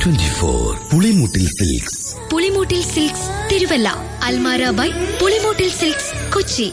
twenty four Pulimoottil silks Pulimoottil silks Thiruvalla Almara by Pulimoottil silks Kochi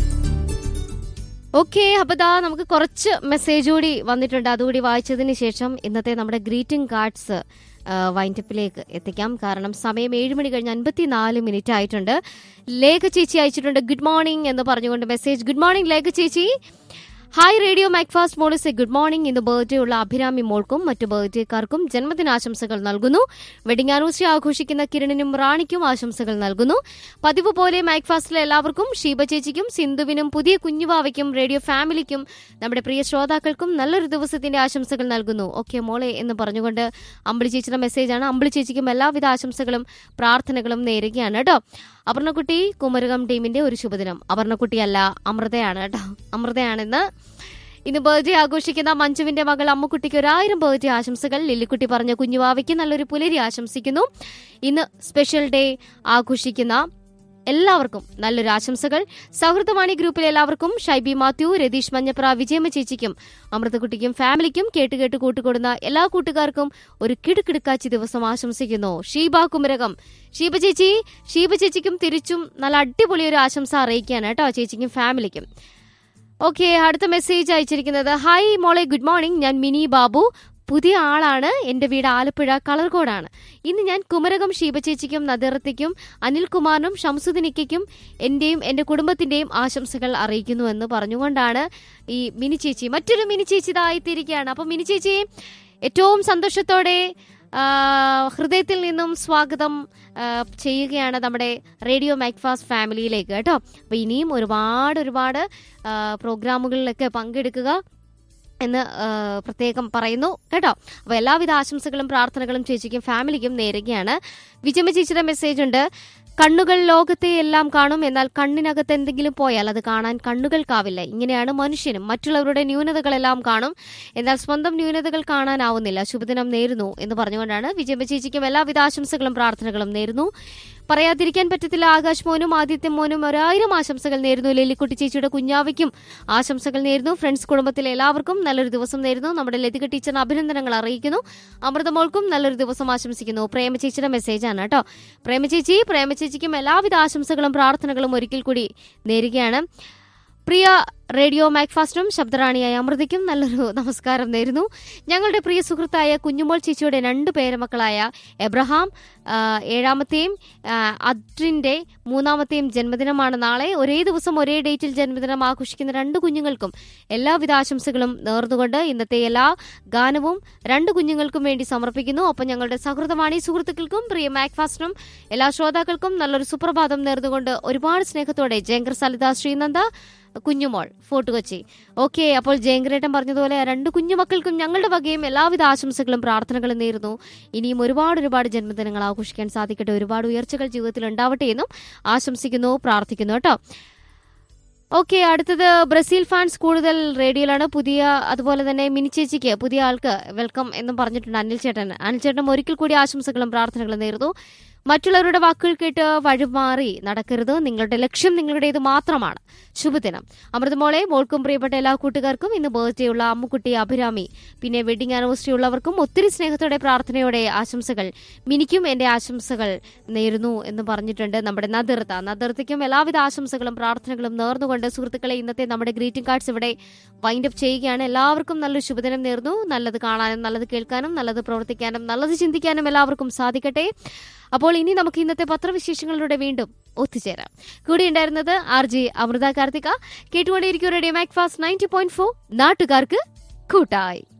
okay അപ്പൊ ദാ നമുക്ക് കുറച്ച് മെസ്സേജ് കൂടി വന്നിട്ടുണ്ട് അതുകൂടി വായിച്ചതിന് ശേഷം ഇന്നത്തെ നമ്മുടെ ഗ്രീറ്റിംഗ് കാർഡ്സ് വൈൻഡപ്പിലേക്ക് എത്തിക്കാം കാരണം സമയം ഏഴ് മണി കഴിഞ്ഞ് അൻപത്തിനാല് മിനിറ്റ് ആയിട്ടുണ്ട് ലേഖ ചേച്ചി അയച്ചിട്ടുണ്ട് ഗുഡ് മോർണിംഗ് എന്ന് പറഞ്ഞുകൊണ്ട് മെസ്സേജ് ഗുഡ് മോർണിംഗ് ലേഖ ചേച്ചി ഹായ് റേഡിയോ മാക്ഫാസ്റ്റ് മോളിസ് ഗുഡ് മോർണിംഗ് ഇന്ന് ബർത്ത്ഡേ ഉള്ള അഭിരാമി മോൾക്കും മറ്റു ബർത്ത്ഡേക്കാർക്കും ജന്മദിനാശംസകൾ നൽകുന്നു വെഡിംഗ് ആനിവേഴ്സറി ആഘോഷിക്കുന്ന കിരണിനും റാണിക്കും ആശംസകൾ നൽകുന്നു പതിവ് പോലെ മാക്ഫാസ്റ്റിലെ എല്ലാവർക്കും ഷീബ ചേച്ചിക്കും സിന്ധുവിനും പുതിയ കുഞ്ഞുവാവയ്ക്കും റേഡിയോ ഫാമിലിക്കും നമ്മുടെ പ്രിയ ശ്രോതാക്കൾക്കും നല്ലൊരു ദിവസത്തിന്റെ ആശംസകൾ നൽകുന്നു ഓക്കെ മോളെ എന്ന് പറഞ്ഞുകൊണ്ട് അമ്പിളി ചേച്ചിയുടെ മെസ്സേജാണ് അമ്പിളി ചേച്ചിക്കും എല്ലാവിധ ആശംസകളും പ്രാർത്ഥനകളും നേരുകയാണ് കേട്ടോ അപർണക്കുട്ടി കുമരകം ടീമിന്റെ ഒരു ശുഭദിനം അപർണക്കുട്ടിയല്ല അമൃതയാണ് കേട്ടോ അമൃതയാണെന്ന് ഇന്ന് ബർത്ത്ഡേ ആഘോഷിക്കുന്ന മഞ്ജുവിന്റെ മകൾ അമ്മുക്കുട്ടിക്ക് ഒരായിരം ബർത്ത്ഡേ ആശംസകൾ ലില്ലിക്കുട്ടി പറഞ്ഞ കുഞ്ഞുവാവയ്ക്ക് നല്ലൊരു പുലരി ആശംസിക്കുന്നു ഇന്ന് സ്പെഷ്യൽ ഡേ ആഘോഷിക്കുന്ന എല്ലാവർക്കും നല്ലൊരു ആശംസകൾ സൗഹൃദവാണി ഗ്രൂപ്പിലെ എല്ലാവർക്കും ഷൈബി മാത്യു രതീഷ് മഞ്ഞപ്ര വിജയമ്മ ചേച്ചിക്കും അമൃതകുട്ടിക്കും ഫാമിലിക്കും കേട്ടുകേട്ട് കൂട്ടുകൊടുന്ന എല്ലാ കൂട്ടുകാർക്കും ഒരു കിടുക്കിടുക്കാച്ചി ദിവസം ആശംസിക്കുന്നു ഷീബ കുമരകം ഷീബ ചേച്ചി ഷീബ ചേച്ചിക്കും തിരിച്ചും നല്ല അടിപൊളി ഒരു ആശംസ അറിയിക്കുകയാണ് കേട്ടോ ചേച്ചിക്കും ഫാമിലിക്കും ഓക്കെ അടുത്ത മെസ്സേജ് അയച്ചിരിക്കുന്നത് ഹായ് മോളെ ഗുഡ് മോർണിംഗ് ഞാൻ മിനി ബാബു പുതിയ ആളാണ് എന്റെ വീട് ആലപ്പുഴ കളർകോടാണ് ഇന്ന് ഞാൻ കുമരകം ഷീബചേച്ചിക്കും നദിറത്തിക്കും അനിൽകുമാറിനും ഷംസുദിനിക്കും എന്റെയും എന്റെ കുടുംബത്തിന്റെയും ആശംസകൾ അറിയിക്കുന്നു എന്ന് പറഞ്ഞുകൊണ്ടാണ് ഈ മിനി ചേച്ചി മറ്റൊരു മിനി ചേച്ചി ഇതായിത്തിരിക്കുകയാണ് അപ്പൊ മിനി ചേച്ചി ഏറ്റവും സന്തോഷത്തോടെ ആ, ഹൃദയത്തിൽ നിന്നും സ്വാഗതം ആ, ചെയ്യുകയാണ് നമ്മുടെ റേഡിയോ മാക്ഫാസ്റ്റ് ഫാമിലിയിലേക്ക് കേട്ടോ അപ്പൊ ഇനിയും ഒരുപാട് ഒരുപാട് ആ, പ്രോഗ്രാമുകളിലൊക്കെ പങ്കെടുക്കുക എന്ന് ആ, പ്രത്യേകം പറയുന്നു കേട്ടോ അപ്പൊ എല്ലാവിധ ആശംസകളും പ്രാർത്ഥനകളും ചേച്ചിക്കും ഫാമിലിക്കും നേരുകയാണ് വിജയമ്മ ചേച്ചിയുടെ മെസ്സേജ് ഉണ്ട് കണ്ണുകൾ ലോകത്തെ എല്ലാം കാണും എന്നാൽ കണ്ണിനകത്ത് എന്തെങ്കിലും പോയാൽ അത് കാണാൻ കണ്ണുകൾക്കാവില്ല ഇങ്ങനെയാണ് മനുഷ്യനും മറ്റുള്ളവരുടെ ന്യൂനതകളെല്ലാം കാണും എന്നാൽ സ്വന്തം ന്യൂനതകൾ കാണാനാവുന്നില്ല ശുഭദിനം നേരുന്നു എന്ന് പറഞ്ഞുകൊണ്ടാണ് വിജയമ്മ ചേച്ചിക്കും എല്ലാവിധ ആശംസകളും പ്രാർത്ഥനകളും നേരുന്നു പറയാതിരിക്കാൻ പറ്റത്തില്ല ആകാശ് മോനും ആദിത്യ മോനും ഒരായിരം ആശംസകൾ നേരുന്നു ലില്ലിക്കുട്ടി ചേച്ചിയുടെ കുഞ്ഞാവയ്ക്കും ആശംസകൾ നേരുന്നു ഫ്രണ്ട്സ് കുടുംബത്തിലെ എല്ലാവർക്കും നല്ലൊരു ദിവസം നേരുന്നു നമ്മുടെ ലതിക ടീച്ചറിന് അഭിനന്ദനങ്ങൾ അറിയിക്കുന്നു അമൃതമോൾക്കും നല്ലൊരു ദിവസം ആശംസിക്കുന്നു പ്രേമ ചേച്ചിയുടെ മെസ്സേജാണ് കേട്ടോ പ്രേമ ചേച്ചി പ്രേമ ചേച്ചിക്കും എല്ലാവിധ ആശംസകളും പ്രാർത്ഥനകളും ഒരിക്കൽ കൂടി നേരുകയാണ് പ്രിയ റേഡിയോ മാക്ഫാസ്റ്റിനും ശബ്ദറാണിയായ അമൃതയ്ക്കും നല്ലൊരു നമസ്കാരം നേരുന്നു ഞങ്ങളുടെ പ്രിയ സുഹൃത്തായ കുഞ്ഞുമോൾ ചേച്ചിയുടെ രണ്ട് പേരമക്കളായ എബ്രഹാം ആ, ഏഴാമത്തെയും ആ, അദ്രിന്റെ മൂന്നാമത്തെയും ജന്മദിനമാണ് നാളെ ഒരേ ദിവസം ഒരേ ഡേറ്റിൽ ജന്മദിനം ആഘോഷിക്കുന്ന രണ്ട് കുഞ്ഞുങ്ങൾക്കും എല്ലാവിധ ആശംസകളും നേർന്നുകൊണ്ട് ഇന്നത്തെ എല്ലാ ഗാനവും രണ്ട് കുഞ്ഞുങ്ങൾക്കും വേണ്ടി സമർപ്പിക്കുന്നു ഒപ്പം ഞങ്ങളുടെ സൗഹൃദവാണി സുഹൃത്തുക്കൾക്കും പ്രിയ മാക്ഫാസ്റ്റിനും എല്ലാ ശ്രോതാക്കൾക്കും നല്ലൊരു സുപ്രഭാതം നേർന്നുകൊണ്ട് ഒരുപാട് സ്നേഹത്തോടെ ജയങ്കർ സലിത ശ്രീനന്ദ കുഞ്ഞുമോൾ ഫോർട്ട് കൊച്ചി ഓക്കെ അപ്പോൾ ജയങ്കരേട്ടൻ പറഞ്ഞതുപോലെ ആ രണ്ട് കുഞ്ഞുമക്കൾക്കും ഞങ്ങളുടെ വകയും എല്ലാവിധ ആശംസകളും പ്രാർത്ഥനകളും നേരുന്നു ഇനിയും ഒരുപാട് ഒരുപാട് ജന്മദിനങ്ങൾ ആഘോഷിക്കാൻ സാധിക്കട്ടെ ഒരുപാട് ഉയർച്ചകൾ ജീവിതത്തിൽ ഉണ്ടാവട്ടെ എന്നും ആശംസിക്കുന്നു പ്രാർത്ഥിക്കുന്നു കേട്ടോ ഓക്കെ അടുത്തത് ബ്രസീൽ ഫാൻസ് കൂടുതൽ റേഡിയോയിലാണ് പുതിയ അതുപോലെ തന്നെ മിനി ചേച്ചിക്ക് പുതിയ ആൾക്ക് വെൽക്കം എന്നും പറഞ്ഞിട്ടുണ്ട് അനിൽ ചേട്ടൻ അനിൽ ചേട്ടൻ ഒരിക്കൽ കൂടി ആശംസകളും പ്രാർത്ഥനകളും നേരുന്നു മറ്റുള്ളവരുടെ വാക്കുകൾ കേട്ട് വഴിമാറി നടക്കരുത് നിങ്ങളുടെ ലക്ഷ്യം നിങ്ങളുടേത് മാത്രമാണ് ശുഭദിനം അമൃതമോളെ മോൾക്കും പ്രിയപ്പെട്ട എല്ലാ കൂട്ടുകാർക്കും ഇന്ന് ബർത്ത്ഡേ ഉള്ള അമ്മുക്കുട്ടി അഭിരാമി പിന്നെ വെഡിങ് ആനിവേഴ്സറി ഉള്ളവർക്കും ഒത്തിരി സ്നേഹത്തോടെ പ്രാർത്ഥനയോടെ ആശംസകൾ മിനിക്കും എന്റെ ആശംസകൾ നേരുന്നു എന്ന് പറഞ്ഞിട്ടുണ്ട് നമ്മുടെ നദിർത്ത നദിർത്തയ്ക്കും എല്ലാവിധ ആശംസകളും പ്രാർത്ഥനകളും നേർന്നുകൊണ്ട് സുഹൃത്തുക്കളെ ഇന്നത്തെ നമ്മുടെ ഗ്രീറ്റിംഗ് കാർഡ്സ് ഇവിടെ വൈൻഡ് അപ്പ് ചെയ്യുകയാണ് എല്ലാവർക്കും നല്ലൊരു ശുഭദിനം നേർന്നു നല്ലത് കാണാനും നല്ലത് കേൾക്കാനും നല്ലത് പ്രവർത്തിക്കാനും നല്ലത് ചിന്തിക്കാനും എല്ലാവർക്കും സാധിക്കട്ടെ അപ്പോൾ ഇനി നമുക്ക് ഇന്നത്തെ പത്രവിശേഷങ്ങളിലൂടെ വീണ്ടും ഒത്തുചേരാം കൂടെ ഉണ്ടായിരുന്നത് ആർ ജെ അമൃത കാർത്തിക കേട്ടുകൊണ്ടേയിരിക്കും radio Macfast ninety point four നാട്ടുകാർക്ക് കൂട്ടായി